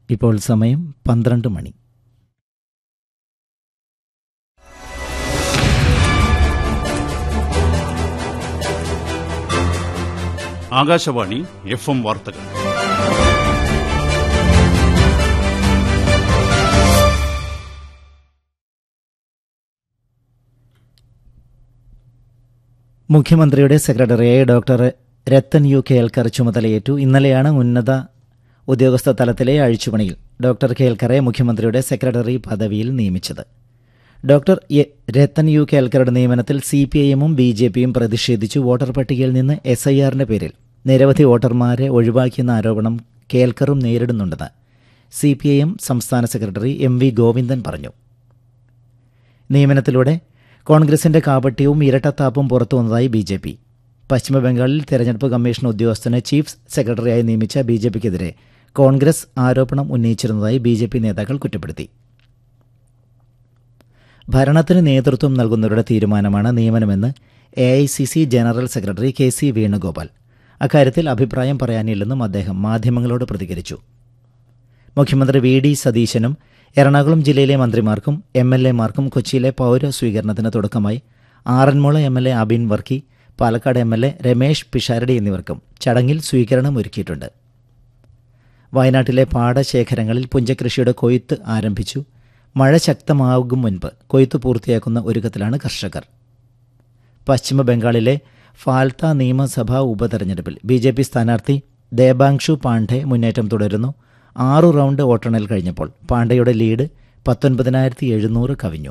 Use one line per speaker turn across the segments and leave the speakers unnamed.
ഇപ്പോൾ സമയം പന്ത്രണ്ട് മണി
ആകാശവാണി എഫ് എം വാർത്തകൾ
മുഖ്യമന്ത്രിയുടെ സെക്രട്ടറിയായ ഡോക്ടർ രത്തൻ യു കേൽക്കർ ചുമതലയേറ്റു ഇന്നലെയാണ് ഉന്നത ഉദ്യോഗസ്ഥ തലത്തിലെ അഴിച്ചുപണിയിൽ ഡോക്ടർ കേൽക്കറെ മുഖ്യമന്ത്രിയുടെ സെക്രട്ടറി പദവിയിൽ നിയമിച്ചത് ഡോക്ടർ എ- രത്തൻ യു കേൽക്കറുടെ നിയമനത്തിൽ സി പി ഐഎമ്മും ബി ജെ പിയും പ്രതിഷേധിച്ചു വോട്ടർ പട്ടികയിൽ നിന്ന് എസ് ഐ ആറിന്റെ പേരിൽ നിരവധി വോട്ടർമാരെ ഒഴിവാക്കിയെന്ന ആരോപണം കേൽക്കറും നേരിടുന്നുണ്ടെന്ന് സി പി ഐ എം സംസ്ഥാന സെക്രട്ടറി എം വി ഗോവിന്ദൻ പറഞ്ഞു നിയമനത്തിലൂടെ കോൺഗ്രസിന്റെ കാപട്യവും ഇരട്ടത്താപ്പും പുറത്തുവന്നതായി ബി ജെ പി പശ്ചിമബംഗാളിൽ തെരഞ്ഞെടുപ്പ് കമ്മീഷൻ ഉദ്യോഗസ്ഥനെ ചീഫ് സെക്രട്ടറിയായി നിയമിച്ച ബി ജെ പിക്കെതിരെ കോൺഗ്രസ് ആരോപണം ഉന്നയിച്ചിരുന്നതായി ബി ജെ പി നേതാക്കൾ കുറ്റപ്പെടുത്തി ഭരണത്തിന് നേതൃത്വം നൽകുന്നവരുടെ തീരുമാനമാണ് നിയമനമെന്ന് A I C C general secretary K C Venugopal അക്കാര്യത്തിൽ അഭിപ്രായം പറയാനില്ലെന്നും അദ്ദേഹം മാധ്യമങ്ങളോട് പ്രതികരിച്ചു മുഖ്യമന്ത്രി വി ഡി സതീശനും എറണാകുളം ജില്ലയിലെ മന്ത്രിമാർക്കും എം എൽ എമാർക്കും കൊച്ചിയിലെ പൗര സ്വീകരണത്തിന് തുടക്കമായി Aranmula M L A Abin Varkey Palakkad M L A Ramesh Pisharody എന്നിവർക്കും ചടങ്ങിൽ സ്വീകരണം ഒരുക്കിയിട്ടുണ്ട് വയനാട്ടിലെ പാടശേഖരങ്ങളിൽ പുഞ്ചകൃഷിയുടെ കൊയ്ത്ത് ആരംഭിച്ചു മഴ ശക്തമാകും മുൻപ് കൊയ്ത്ത് പൂർത്തിയാക്കുന്ന ഒരുക്കത്തിലാണ് കർഷകർ പശ്ചിമ ബംഗാളിലെ ഫാൽത്ത നിയമസഭാ ഉപതെരഞ്ഞെടുപ്പിൽ ബി ജെ പി സ്ഥാനാർത്ഥി ദേബാങ്ഷു പാണ്ഡെ മുന്നേറ്റം തുടരുന്നു ആറു റൗണ്ട് വോട്ടെണ്ണൽ കഴിഞ്ഞപ്പോൾ പാണ്ഡെയുടെ ലീഡ് പത്തൊൻപതിനായിരത്തി എഴുന്നൂറ് കവിഞ്ഞു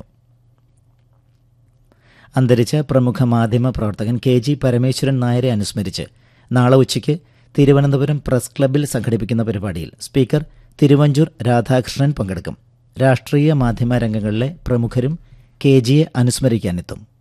അന്തരിച്ച പ്രമുഖ മാധ്യമ പ്രവർത്തകൻ കെ ജി പരമേശ്വരൻ നായരെ അനുസ്മരിച്ച് നാളെ ഉച്ചയ്ക്ക് തിരുവനന്തപുരം പ്രസ് ക്ലബ്ബിൽ സംഘടിപ്പിക്കുന്ന പരിപാടിയിൽ സ്പീക്കർ തിരുവഞ്ചൂർ രാധാകൃഷ്ണൻ പങ്കെടുക്കും രാഷ്ട്രീയ മാധ്യമ രംഗങ്ങളിലെ പ്രമുഖരും കെ ജിയെ അനുസ്മരിക്കാനെത്തും